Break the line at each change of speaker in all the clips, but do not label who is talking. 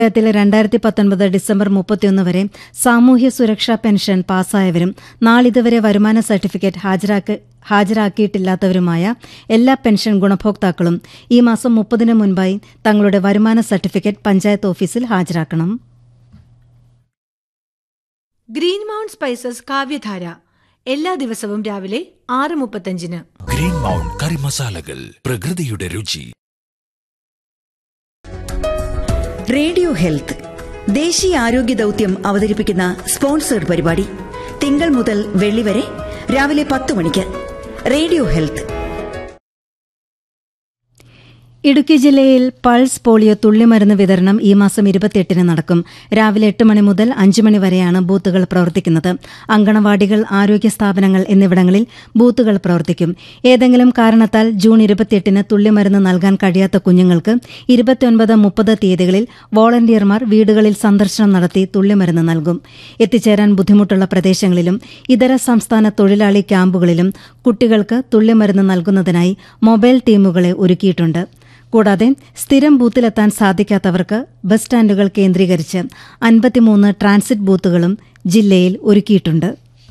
ത്തിൽ രണ്ടായിരത്തി പത്തൊൻപത് ഡിസംബർ മുപ്പത്തിയൊന്ന് വരെ സാമൂഹ്യ സുരക്ഷാ പെൻഷൻ പാസ്സായവരും നാളിതുവരെ വരുമാന സർട്ടിഫിക്കറ്റ് ഹാജരാക്ക ഹാജരാക്കിയിട്ടില്ലാത്തവരുമായ എല്ലാ പെൻഷൻ ഗുണഭോക്താക്കളും ഈ മാസം മുപ്പതിന് മുൻപായി തങ്ങളുടെ വരുമാന സർട്ടിഫിക്കറ്റ് പഞ്ചായത്ത് ഓഫീസിൽ ഹാജരാക്കണം
ഗ്രീൻ മൗണ്ട് സ്പൈസസ് കാവ്യധാര എല്ലാ ദിവസവും രാവിലെ ആറ് മുപ്പത്തഞ്ചിന്
ഗ്രീൻ മൗണ്ട് കറി മസാലകൾ പ്രകൃതിയുടെ രുചി
റേഡിയോ ഹെൽത്ത് ദേശീയ ആരോഗ്യ ദൗത്യം അവതരിപ്പിക്കുന്ന സ്പോൺസേഡ് പരിപാടി തിങ്കൾ മുതൽ വെള്ളി വരെ രാവിലെ പത്ത് മണിക്ക് റേഡിയോ ഹെൽത്ത്
ഇടുക്കി ജില്ലയിൽ പൾസ് പോളിയോ തുള്ളിമരുന്ന് വിതരണം ഈ മാസം ഇരുപത്തിയെട്ടിന് നടക്കും രാവിലെ എട്ട് മണി മുതൽ അഞ്ച് മണി വരെയാണ് ബൂത്തുകൾ പ്രവർത്തിക്കുന്നത് അങ്കണവാടികൾ ആരോഗ്യ സ്ഥാപനങ്ങൾ എന്നിവിടങ്ങളിൽ ബൂത്തുകൾ പ്രവർത്തിക്കും ഏതെങ്കിലും കാരണത്താൽ ജൂൺ ഇരുപത്തിയെട്ടിന് തുള്ളിമരുന്ന് നൽകാൻ കഴിയാത്ത കുഞ്ഞുങ്ങൾക്ക് ഇരുപത്തിയൊൻപത് മുപ്പത് തീയതികളിൽ വോളണ്ടിയർമാർ വീടുകളിൽ സന്ദർശനം നടത്തി തുള്ളിമരുന്ന് നൽകും എത്തിച്ചേരാൻ ബുദ്ധിമുട്ടുള്ള പ്രദേശങ്ങളിലും ഇതര സംസ്ഥാന തൊഴിലാളി ക്യാമ്പുകളിലും കുട്ടികൾക്ക് തുള്ളിമരുന്ന് നൽകുന്നതിനായി മൊബൈൽ ടീമുകളെ ഒരുക്കിയിട്ടുണ്ട് കൂടാതെ സ്ഥിരം ബൂത്തിലെത്താൻ സാധിക്കാത്തവർക്ക് ബസ് സ്റ്റാൻഡുകൾ കേന്ദ്രീകരിച്ച് അൻപത്തിമൂന്ന് ട്രാൻസിറ്റ് ബൂത്തുകളും ജില്ലയിൽ ഒരുക്കിയിട്ടുണ്ട്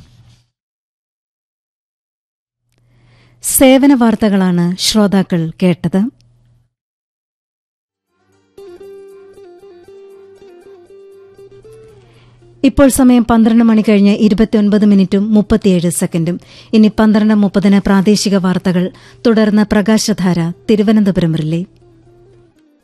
സേവന വാർത്തകളാണ് ശ്രോതാക്കൾ കേട്ടത് ഇപ്പോൾ സമയം പന്ത്രണ്ട് മണി കഴിഞ്ഞ് ഇരുപത്തിയൊൻപത് മിനിറ്റും മുപ്പത്തിയേഴ് സെക്കൻഡും ഇനി പന്ത്രണ്ട് മുപ്പതിന് പ്രാദേശിക വാർത്തകൾ തുടർന്ന് പ്രകാശധാര തിരുവനന്തപുരം റിലേ